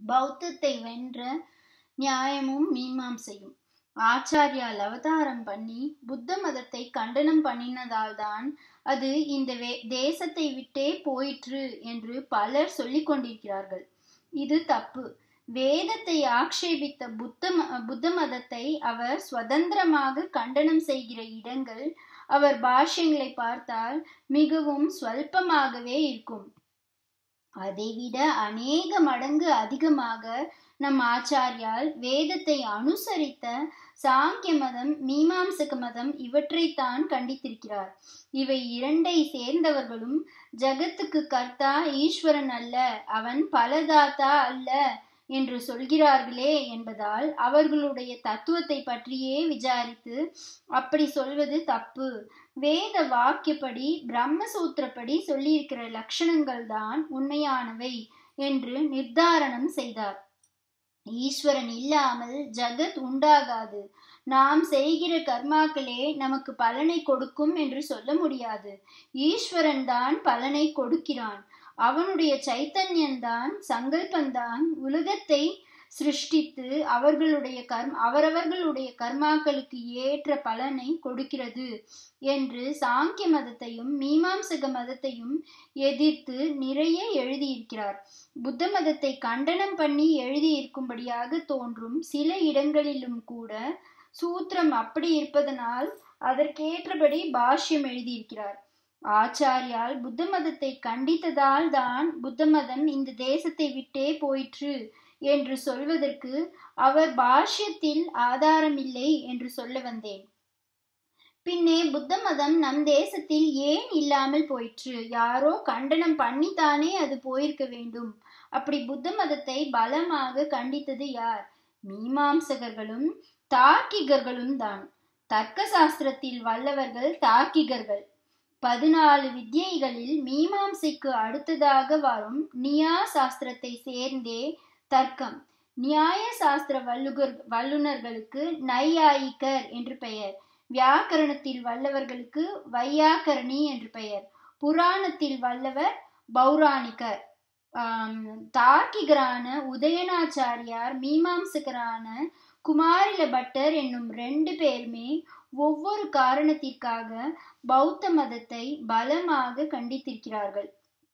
பௌத்தத்தை வென்ற நியாயமும் மீமாம்சையும் ஆச்சாரியால் அவதாரம் பண்ணி புத்த மதத்தை கண்டனம் பண்ணினதால்தான் அது இந்த வே தேசத்தை விட்டே போயிற்று என்று பலர் சொல்லிக் கொண்டிருக்கிறார்கள் இது தப்பு வேதத்தை ஆக்ஷேபித்த புத்த புத்த மதத்தை அவர் சுதந்திரமாக கண்டனம் செய்கிற இடங்கள் அவர் பாஷ்யங்களை பார்த்தால் மிகவும் ஸ்வல்பமாகவே இருக்கும் அதைவிட அநேக மடங்கு அதிகமாக நம் ஆச்சாரியால் வேதத்தை அனுசரித்த சாங்கிய மதம் மீமாம்சக மதம் இவற்றைத்தான் கண்டித்திருக்கிறார் இவை இரண்டை சேர்ந்தவர்களும் ஜகத்துக்கு கர்த்தா ஈஸ்வரன் அல்ல அவன் பலதாத்தா அல்ல என்று சொல்கிறார்களே என்பதால் அவர்களுடைய தத்துவத்தை பற்றியே விசாரித்து அப்படி சொல்வது தப்பு வேத வாக்கியப்படி பிரம்மசூத்திரப்படி சொல்லியிருக்கிற லட்சணங்கள் தான் உண்மையானவை என்று நிர்தாரணம் செய்தார் ஈஸ்வரன் இல்லாமல் ஜகத் உண்டாகாது நாம் செய்கிற கர்மாக்களே நமக்கு பலனை கொடுக்கும் என்று சொல்ல முடியாது ஈஸ்வரன் தான் பலனை கொடுக்கிறான் அவனுடைய சைத்தன்யந்தான் சங்கல்பந்தான் உலகத்தை சிருஷ்டித்து அவர்களுடைய கர்ம அவரவர்களுடைய கர்மாக்களுக்கு ஏற்ற பலனை கொடுக்கிறது என்று சாங்கிய மதத்தையும் மீமாம்சக மதத்தையும் எதிர்த்து நிறைய எழுதியிருக்கிறார் புத்த மதத்தை கண்டனம் பண்ணி எழுதியிருக்கும்படியாக தோன்றும் சில இடங்களிலும் கூட சூத்திரம் அப்படி இருப்பதனால் அதற்கேற்றபடி பாஷ்யம் எழுதியிருக்கிறார் ஆச்சாரியால் புத்த மதத்தை கண்டித்ததால் தான் புத்த மதம் இந்த தேசத்தை விட்டே போயிற்று என்று சொல்வதற்கு அவர் பாஷ்யத்தில் ஆதாரமில்லை என்று சொல்ல வந்தேன் பின்னே புத்த மதம் நம் தேசத்தில் ஏன் இல்லாமல் போயிற்று யாரோ கண்டனம் பண்ணித்தானே அது போயிருக்க வேண்டும் அப்படி புத்த மதத்தை பலமாக கண்டித்தது யார் மீமாம்சகர்களும் தார்க்கிகர்களும் தான் தர்க்க சாஸ்திரத்தில் வல்லவர்கள் தார்க்கிகர்கள் பதினாலு வித்யைகளில் மீமாம்சைக்கு அடுத்ததாக வரும் நியா சாஸ்திரத்தை சேர்ந்தே தர்க்கம் நியாய சாஸ்திர வல்லுகர் வல்லுநர்களுக்கு நையாயிக்கர் என்று பெயர் வியாக்கரணத்தில் வல்லவர்களுக்கு வையாக்கரணி என்று பெயர் புராணத்தில் வல்லவர் பௌராணிகர் தார்க்கிகரான உதயநாச்சாரியார் மீமாம்சகரான குமாரில பட்டர் என்னும் ரெண்டு பேருமே ஒவ்வொரு காரணத்திற்காக பௌத்த மதத்தை பலமாக கண்டித்திருக்கிறார்கள்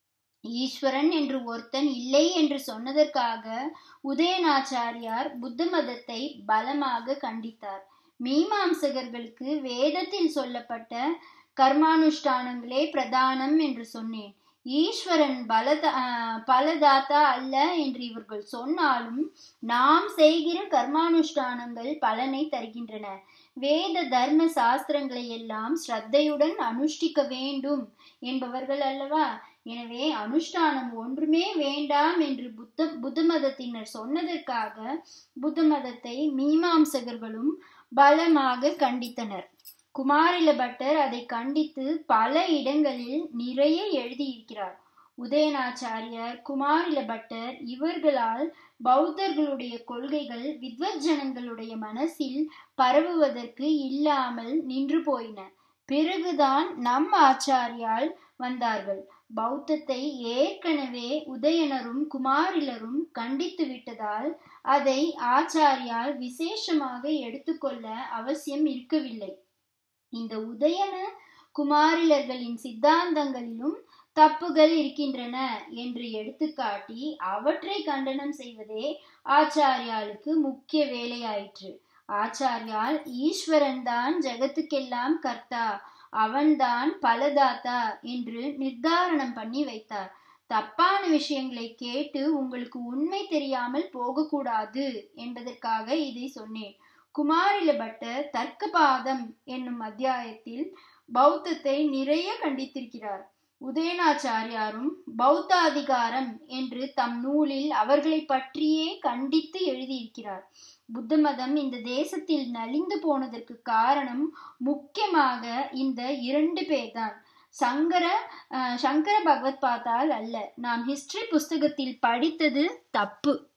ஈஸ்வரன் என்று ஒருத்தன் இல்லை என்று சொன்னதற்காக உதயநாச்சாரியார் புத்த மதத்தை பலமாக கண்டித்தார் மீமாம்சகர்களுக்கு வேதத்தில் சொல்லப்பட்ட கர்மானுஷ்டானங்களே பிரதானம் என்று சொன்னேன் ஈஸ்வரன் பலதா பலதாத்தா அல்ல என்று இவர்கள் சொன்னாலும் நாம் செய்கிற கர்மானுஷ்டானங்கள் பலனை தருகின்றன வேத தர்ம சாஸ்திரங்களை எல்லாம் ஸ்ரத்தையுடன் அனுஷ்டிக்க வேண்டும் என்பவர்கள் அல்லவா எனவே அனுஷ்டானம் ஒன்றுமே வேண்டாம் என்று புத்த புத்த மதத்தினர் சொன்னதற்காக புத்த மதத்தை மீமாம்சகர்களும் பலமாக கண்டித்தனர் குமாரில பட்டர் அதை கண்டித்து பல இடங்களில் நிறைய எழுதியிருக்கிறார் உதயநாச்சாரியர் குமாரில பட்டர் இவர்களால் பௌத்தர்களுடைய கொள்கைகள் வித்வஜனங்களுடைய மனசில் பரவுவதற்கு இல்லாமல் நின்று போயின பிறகுதான் நம் ஆச்சாரியால் வந்தார்கள் பௌத்தத்தை ஏற்கனவே உதயனரும் குமாரிலரும் கண்டித்து விட்டதால் அதை ஆச்சாரியால் விசேஷமாக எடுத்துக்கொள்ள அவசியம் இருக்கவில்லை இந்த உதயன குமாரிலர்களின் சித்தாந்தங்களிலும் தப்புகள் இருக்கின்றன என்று எடுத்துக்காட்டி அவற்றை கண்டனம் செய்வதே ஆச்சாரியாளுக்கு முக்கிய வேலையாயிற்று ஆச்சாரியால் ஈஸ்வரன் தான் ஜெகத்துக்கெல்லாம் கர்த்தா அவன்தான் பலதாத்தா என்று நிர்தாரணம் பண்ணி வைத்தார் தப்பான விஷயங்களை கேட்டு உங்களுக்கு உண்மை தெரியாமல் போகக்கூடாது என்பதற்காக இதை சொன்னேன் குமாரில பட்டர் தர்க்கபாதம் என்னும் அத்தியாயத்தில் பௌத்தத்தை நிறைய கண்டித்திருக்கிறார் உதயநாச்சாரியாரும் பௌத்தாதிகாரம் என்று தம் நூலில் அவர்களை பற்றியே கண்டித்து எழுதியிருக்கிறார் புத்த மதம் இந்த தேசத்தில் நலிந்து போனதற்கு காரணம் முக்கியமாக இந்த இரண்டு பேர்தான் சங்கர சங்கர பகவத் பார்த்தால் அல்ல நாம் ஹிஸ்டரி புஸ்தகத்தில் படித்தது தப்பு